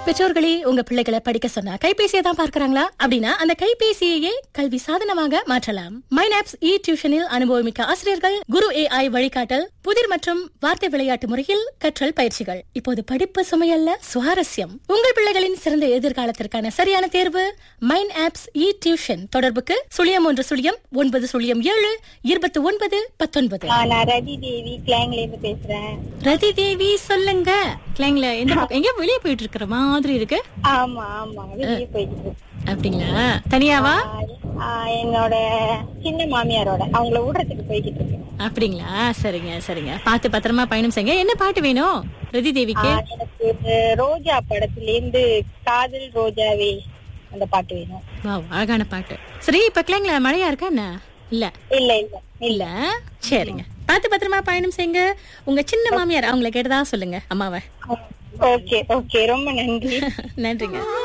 பெற்றோர்களே உங்க பிள்ளைகளை படிக்க சொன்னா கைபேசியை தான் பார்க்கறாங்களா அப்படின்னா அந்த கைபேசியையே கல்வி சாதனமாக மாற்றலாம் மைனாப்ஸ் இ டியூஷனில் அனுபவமிக்க ஆசிரியர்கள் குரு ஏஐ வழிகாட்டல் புதிர் மற்றும் வார்த்தை விளையாட்டு முறையில் கற்றல் பயிற்சிகள் இப்போது படிப்பு சுமையல்ல சுவாரஸ்யம் உங்கள் பிள்ளைகளின் சிறந்த எதிர்காலத்திற்கான சரியான தேர்வு மைன் ஆப்ஸ் இ டியூஷன் தொடர்புக்கு சுழியம் ஒன்று சுழியம் ஒன்பது சுழியம் ஏழு இருபத்தி ஒன்பது பத்தொன்பது ஆ, நான் ரதி தேவி கிளாங்ல இருந்து பேசுறேன் ரதி தேவி சொல்லுங்க கிளைங்ல எந்த பக்கம் எங்கேயோ வெளியே போயிட்டு இருக்கிற மாதிரி இருக்கு ஆமா ஆமா வெளியே போயிட்டு இருக்கேன். அப்படிங்களா தனியாவா ஆ, என்னோட சின்ன மாமியாரோட அவங்கள விடுறதுக்கு போய்கிட்டு இருக்கேன் அப்படிங்களா சரிங்க சரிங்க பார்த்து பத்திரமா பயணம் செய்யுங்க என்ன பாட்டு வேணும் ரதி ஆ, தேவிக்கு எனக்கு ஒரு ரோஜா படத்துல இருந்து காதல் ரோஜாவே அந்த பாட்டு வேணும் வாவ் அழகான பாட்டு சரி இப்ப கிளைங்ல மழையா இருக்கா என்ன இல்ல இல்ல இல்ல இல்ல சரிங்க பார்த்து பத்திரமா பயணம் செய்யுங்க உங்க சின்ன மாமியார் அவங்கள கேட்டதா சொல்லுங்க அம்மாவை ஓகே ஓகே ரொம்ப நன்றி நன்றிங்க